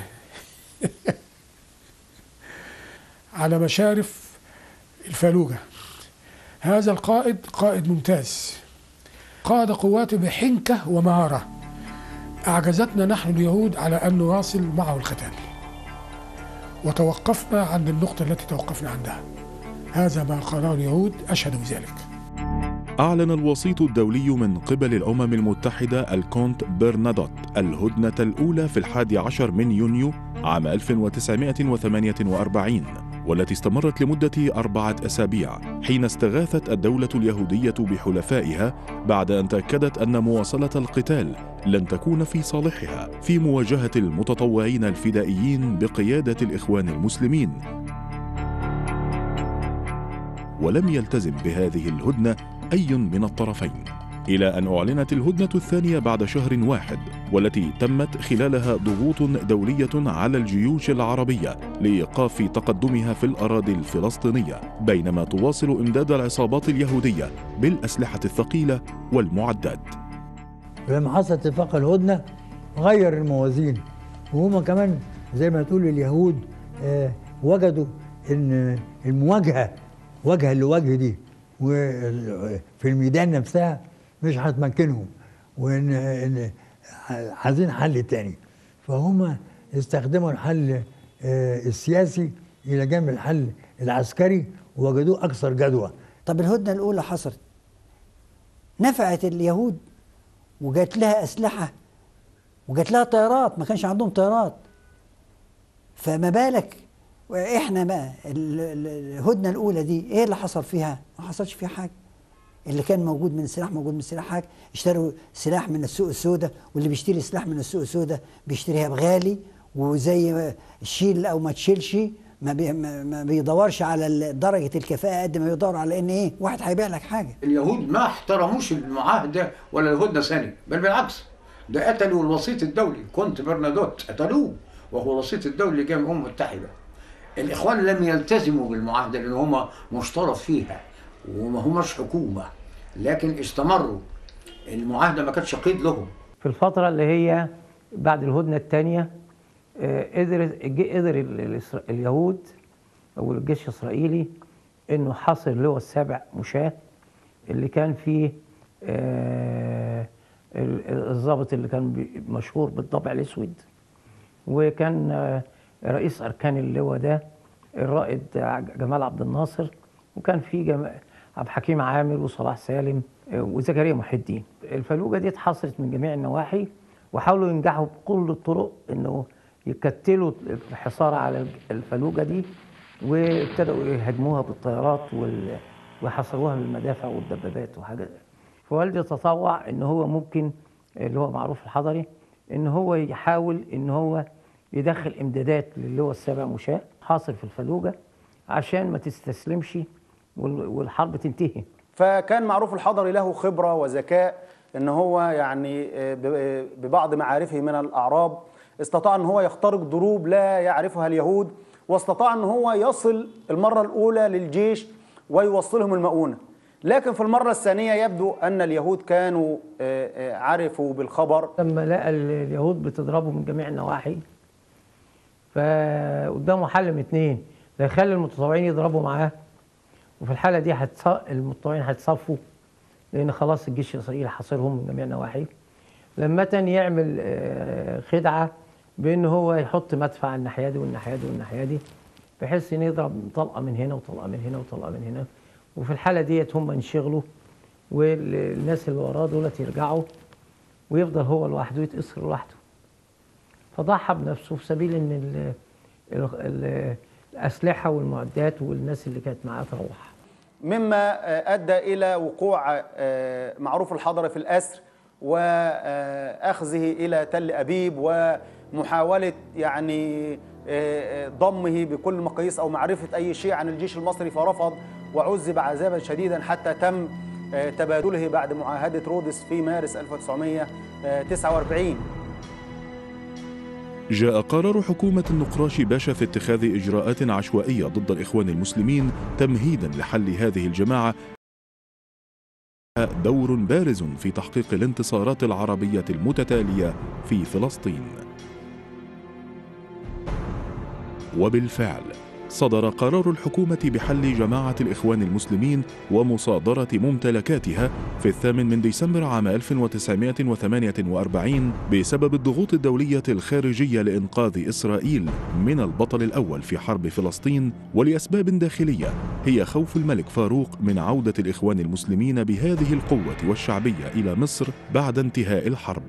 على مشارف الفلوجة هذا القائد قائد ممتاز قاد قواته بحنكة ومهارة أعجزتنا نحن اليهود على أن نواصل معه القتال وتوقفنا عند النقطة التي توقفنا عندها هذا ما قاله اليهود أشهد بذلك أعلن الوسيط الدولي من قبل الأمم المتحدة الكونت برنادوت الهدنة الأولى في الحادي عشر من يونيو عام 1948 والتي استمرت لمدة أربعة أسابيع حين استغاثت الدولة اليهودية بحلفائها بعد أن تأكدت أن مواصلة القتال لن تكون في صالحها في مواجهة المتطوعين الفدائيين بقيادة الإخوان المسلمين ولم يلتزم بهذه الهدنة أي من الطرفين إلى أن أعلنت الهدنة الثانية بعد شهر واحد والتي تمت خلالها ضغوط دولية على الجيوش العربية لإيقاف تقدمها في الأراضي الفلسطينية بينما تواصل إمداد العصابات اليهودية بالأسلحة الثقيلة والمعدات لما حصل اتفاق الهدنه غير الموازين وهم كمان زي ما تقول اليهود آه وجدوا ان المواجهه وجها لوجه دي وفي الميدان نفسها مش هتمكنهم وان إن عايزين حل تاني فهم استخدموا الحل آه السياسي الى جانب الحل العسكري ووجدوه اكثر جدوى طب الهدنه الاولى حصلت نفعت اليهود وجات لها اسلحه وجات لها طيارات ما كانش عندهم طيارات فما بالك واحنا بقى ال- ال- الهدنه الاولى دي ايه اللي حصل فيها؟ ما حصلش فيها حاجه اللي كان موجود من السلاح موجود من السلاح حاجه اشتروا سلاح من السوق السوداء واللي بيشتري سلاح من السوق السوداء بيشتريها بغالي وزي ما شيل او ما تشيلش ما, بي ما ما بيدورش على ال- درجه الكفاءه قد ما بيدور على ان ايه واحد هيبيع لك حاجه اليهود ما احترموش المعاهده ولا الهدنه ثاني بل بالعكس ده قتلوا الوسيط الدولي كنت برنادوت قتلوه وهو الوسيط الدولي اللي جاي من الامم المتحده الاخوان لم يلتزموا بالمعاهده لان هم مشترط فيها وما هماش حكومه لكن استمروا المعاهده ما كانتش قيد لهم في الفترة اللي هي بعد الهدنة الثانية قدر الج- قدر ال- الإسرا- اليهود أو الجيش الإسرائيلي إنه حاصر اللواء السابع مشاة اللي كان فيه آه، ال- ال- الضابط اللي كان بي- مشهور بالطبع الأسود وكان آه، رئيس أركان اللواء ده الرائد ع- جمال عبد الناصر وكان في جم... عبد الحكيم عامر وصلاح سالم آه، وزكريا محي الدين الفلوجة دي اتحاصرت من جميع النواحي وحاولوا ينجحوا بكل الطرق انه يكتلوا الحصار على الفلوجة دي وابتدأوا يهاجموها بالطيارات وال... وحصروها بالمدافع والدبابات وحاجات فوالدي تطوع ان هو ممكن اللي هو معروف الحضري ان هو يحاول ان هو يدخل امدادات للواء السابع مشاة حاصر في الفلوجة عشان ما تستسلمش وال- والحرب تنتهي فكان معروف الحضري له خبرة وذكاء ان هو يعني آه، ب- آه، ببعض معارفه من الاعراب استطاع ان هو يخترق دروب لا يعرفها اليهود واستطاع ان هو يصل المرة الاولى للجيش ويوصلهم المؤونة لكن في المرة الثانية يبدو ان اليهود كانوا آه، آه، عرفوا بالخبر لما لقى ال- اليهود بتضربه من جميع النواحي فقدامه حل من اتنين لا يخلي المتطوعين يضربوا معاه وفي الحالة دي هتص... المتطوعين هيتصفوا لأن خلاص الجيش الإسرائيلي حاصرهم من جميع النواحي لما تاني يعمل آه، خدعة بأن هو يحط مدفع الناحية دي والناحية دي والناحية دي بحيث إن يضرب طلقة من هنا وطلقة من هنا وطلقة من هنا وفي الحالة ديت هم ينشغلوا والناس اللي وراه دولت يرجعوا ويفضل هو لوحده يتأثر لوحده فضحى بنفسه في سبيل ان ال ال ال الاسلحه والمعدات والناس اللي كانت معاه تروح مما آه، ادى الى وقوع آه، معروف الحضري في الاسر واخذه الى تل ابيب ومحاوله يعني آه، آه، ضمه بكل مقاييس او معرفه اي شيء عن الجيش المصري فرفض وعذب عذابا شديدا حتى تم آه، تبادله بعد معاهده رودس في مارس 1949 جاء قرار حكومة النقراش باشا في اتخاذ إجراءات عشوائية ضد الإخوان المسلمين تمهيدا لحل هذه الجماعة دور بارز في تحقيق الانتصارات العربية المتتالية في فلسطين وبالفعل صدر قرار الحكومة بحل جماعة الإخوان المسلمين ومصادرة ممتلكاتها في الثامن من ديسمبر عام 1948 بسبب الضغوط الدولية الخارجية لإنقاذ إسرائيل من البطل الأول في حرب فلسطين ولأسباب داخلية هي خوف الملك فاروق من عودة الإخوان المسلمين بهذه القوة والشعبية إلى مصر بعد انتهاء الحرب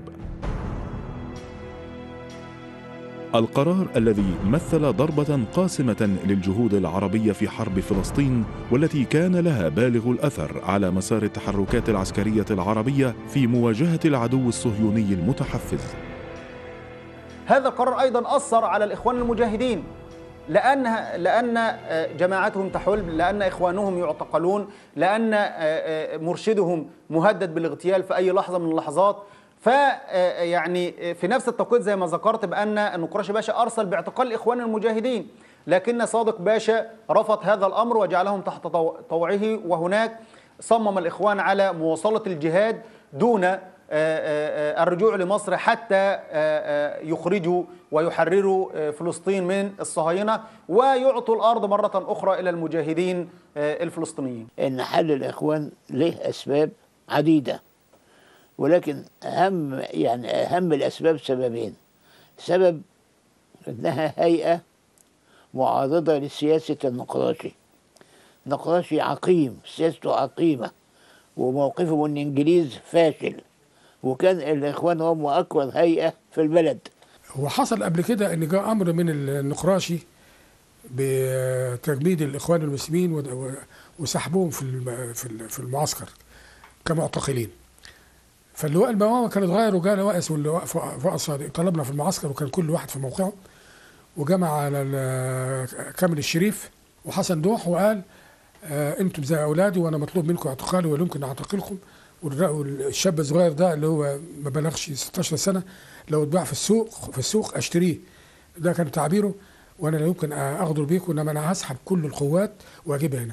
القرار الذي مثل ضربة قاسمة للجهود العربية في حرب فلسطين والتي كان لها بالغ الأثر على مسار التحركات العسكرية العربية في مواجهة العدو الصهيوني المتحفز. هذا القرار ايضا اثر على الاخوان المجاهدين لان لان جماعتهم تحل لان اخوانهم يعتقلون لان مرشدهم مهدد بالاغتيال في اي لحظه من اللحظات ف يعني في نفس التوقيت زي ما ذكرت بان النقراشي باشا ارسل باعتقال الاخوان المجاهدين لكن صادق باشا رفض هذا الامر وجعلهم تحت طوعه وهناك صمم الاخوان على مواصله الجهاد دون الرجوع لمصر حتى يخرجوا ويحرروا فلسطين من الصهاينه ويعطوا الارض مره اخرى الى المجاهدين الفلسطينيين. ان حل الاخوان له اسباب عديده ولكن اهم يعني اهم الاسباب سببين. سبب انها هيئه معارضه لسياسه النقراشي. النقراشي عقيم، سياسته عقيمه وموقفه من الانجليز فاشل. وكان الاخوان هم اكبر هيئه في البلد هو حصل قبل كده ان جاء امر من النقراشي بتجميد الاخوان المسلمين وسحبهم في في المعسكر كمعتقلين فاللواء المقاومه كان اتغير وجاء واقس واللواء فقص طلبنا في المعسكر وكان كل واحد في موقعه وجمع على كامل الشريف وحسن دوح وقال آه انتم زي اولادي وانا مطلوب منكم اعتقالي ولا يمكن اعتقلكم والشاب الصغير ده اللي هو ما بلغش 16 سنه لو اتباع في السوق في السوق اشتريه ده كان تعبيره وانا لا يمكن اغدر بيكم انما انا هسحب كل القوات واجيبها هنا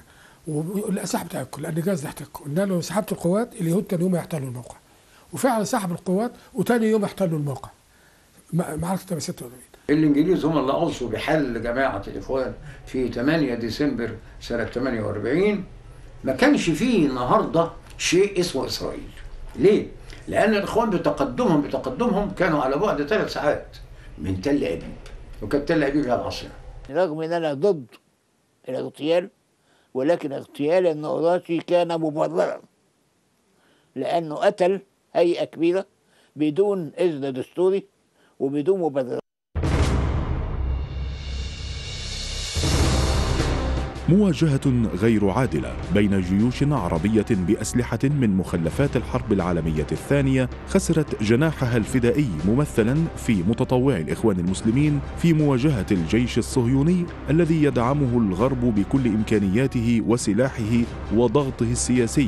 والاسلحه بتاعتكم لان جاز تحتكم قلنا له سحبت القوات اليهود تاني يوم يحتلوا الموقع وفعلا سحب القوات وتاني يوم احتلوا الموقع م- معركه 86 الانجليز هم اللي اوصوا بحل جماعه الاخوان في 8 ديسمبر سنه 48 ما كانش فيه النهارده شيء اسمه اسرائيل ليه؟ لان الاخوان بتقدمهم بتقدمهم كانوا على بعد ثلاث ساعات من تل ابيب وكانت تل ابيب هي العاصمه رغم ان انا ضد الاغتيال ولكن اغتيال النقراشي كان مبررا لانه قتل هيئه كبيره بدون اذن دستوري وبدون مبرر مواجهة غير عادلة بين جيوش عربية بأسلحة من مخلفات الحرب العالمية الثانية خسرت جناحها الفدائي ممثلا في متطوعي الإخوان المسلمين في مواجهة الجيش الصهيوني الذي يدعمه الغرب بكل إمكانياته وسلاحه وضغطه السياسي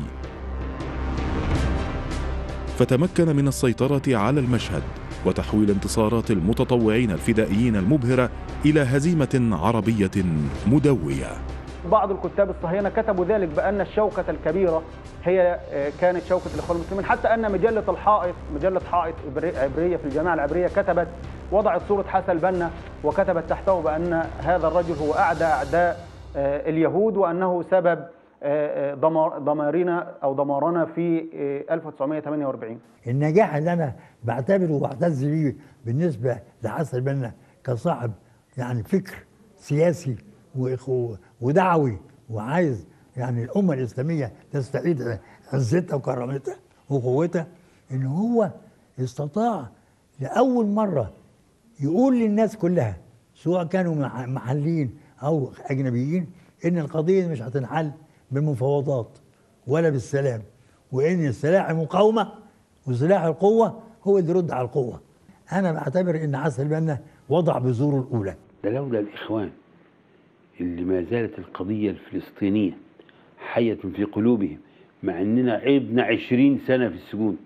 فتمكن من السيطرة على المشهد وتحويل انتصارات المتطوعين الفدائيين المبهرة إلى هزيمة عربية مدوية بعض الكتاب الصهاينه كتبوا ذلك بان الشوكه الكبيره هي آه، كانت شوكه الاخوان المسلمين حتى ان مجله الحائط مجله حائط عبري- عبريه في الجامعه العبريه كتبت وضعت صوره حسن البنا وكتبت تحته بان هذا الرجل هو اعدى اعداء آه، اليهود وانه سبب آه، آه، دمار دمارنا او دمارنا في آه، 1948 النجاح اللي انا بعتبره وبعتز بيه بالنسبه لحسن البنا كصاحب يعني فكر سياسي وإخو- ودعوي وعايز يعني الامه الاسلاميه تستعيد عزتها وكرامتها وقوتها ان هو استطاع لاول مره يقول للناس كلها سواء كانوا مح- محليين او اجنبيين ان القضيه مش هتنحل بالمفاوضات ولا بالسلام وان السلاح المقاومه وسلاح القوه هو اللي يرد على القوه انا بعتبر ان حسن البنا وضع بذوره الاولى ده لولا الإخوان اللي ما زالت القضية الفلسطينية حية في قلوبهم مع أننا عبنا عشرين سنة في السجون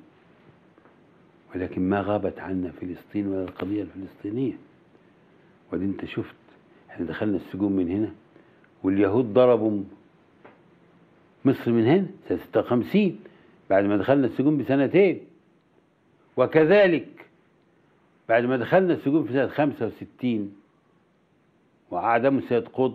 ولكن ما غابت عنا فلسطين ولا القضية الفلسطينية ودي انت شفت احنا دخلنا السجون من هنا واليهود ضربوا مصر من هنا سنة 56 بعد ما دخلنا السجون بسنتين وكذلك بعد ما دخلنا السجون في سنة 65 وأعدموا السيد قطب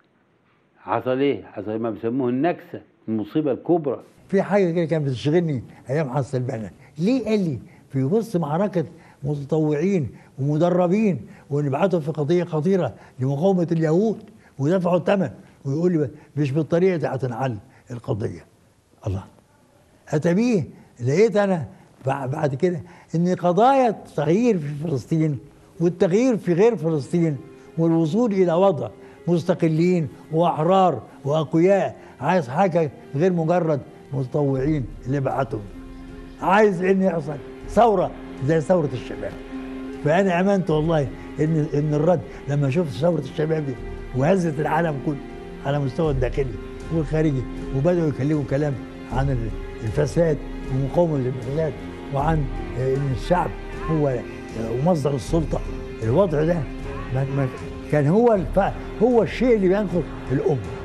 حصل إيه؟ حصل ما بيسموه النكسة المصيبة الكبرى في حاجه كده كانت بتشغلني ايام حسن البنا ليه قال لي في وسط معركه متطوعين ومدربين ونبعتهم في قضيه خطيره لمقاومه اليهود ودفعوا الثمن ويقول لي مش بالطريقه دي هتنحل القضيه الله اتى بيه لقيت انا بع- بعد كده ان قضايا التغيير في فلسطين والتغيير في غير فلسطين والوصول الى وضع مستقلين واحرار واقوياء عايز حاجه غير مجرد متطوعين اللي بعتهم عايز ان يحصل ثوره زي ثوره الشباب فانا امنت والله ان ان الرد لما شفت ثوره الشباب دي وهزت العالم كله على مستوى الداخلي والخارجي وبداوا يكلموا كلام عن ال- الفساد ومقاومه الفساد وعن آه، ان الشعب هو آه، مصدر السلطه الوضع ده ما ما كان هو الف... هو الشيء اللي بينقذ الامه